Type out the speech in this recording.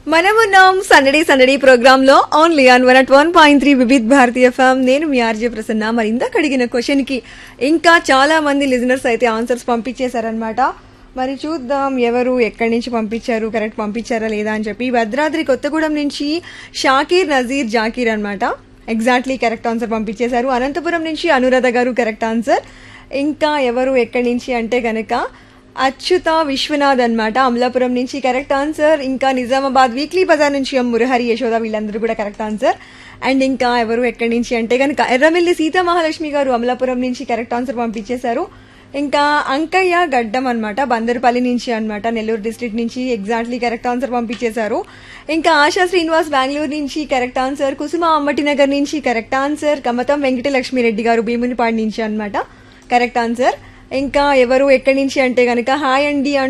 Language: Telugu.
మనమున్నాం సందడి సందడి ప్రోగ్రామ్ లో only on one at one point three Vividh Bharati FM నేను మీ ఆర్జే ప్రసన్న మరి ఇందాక అడిగిన క్వశ్చన్ కి ఇంకా చాలా మంది లిజనర్స్ అయితే ఆన్సర్స్ పంపించేశారనమాట మరి చూద్దాం ఎవరు ఎక్కడి నుంచి పంపించారు కరెక్ట్ పంపించారా లేదా అని చెప్పి భద్రాద్రి కొత్తగూడెం నుంచి షాకీర్ నజీర్ జాకీర్ అన్నమాట ఎగ్జాక్ట్లీ కరెక్ట్ ఆన్సర్ పంపించేశారు అనంతపురం నుంచి అనురాధ గారు కరెక్ట్ ఆన్సర్ ఇంకా ఎవరు ఎక్కడి నుంచి అంటే గనక అచ్యుత విశ్వనాథ్ అన్నమాట అమలాపురం నుంచి కరెక్ట్ ఆన్సర్ ఇంకా నిజామాబాద్ వీక్లీ బజార్ నుంచి ఎం మురహరి యశోద వీళ్ళందరూ కూడా కరెక్ట్ ఆన్సర్ అండ్ ఇంకా ఎవరు ఎక్కడి నుంచి అంటే కనుక ఎర్రమిల్లి సీతా మహాలక్ష్మి గారు అమలాపురం నుంచి కరెక్ట్ ఆన్సర్ పంపించేశారు ఇంకా అంకయ్య గడ్డం అన్నమాట బందరుపల్లి నుంచి అన్నమాట నెల్లూరు డిస్ట్రిక్ట్ నుంచి ఎగ్జాక్ట్లీ కరెక్ట్ ఆన్సర్ పంపించేశారు ఇంకా ఆశా శ్రీనివాస్ బెంగళూరు నుంచి కరెక్ట్ ఆన్సర్ కుసుమ అమ్మటి నగర్ నుంచి కరెక్ట్ ఆన్సర్ కమతం వెంకటలక్ష్మి రెడ్డి గారు భీమునిపాడు నుంచి అన్నమాట కరెక్ట్ ఆన్సర్ ఇంకా ఎవరు ఎక్కడి నుంచి అంటే గనక హాయ్ అండి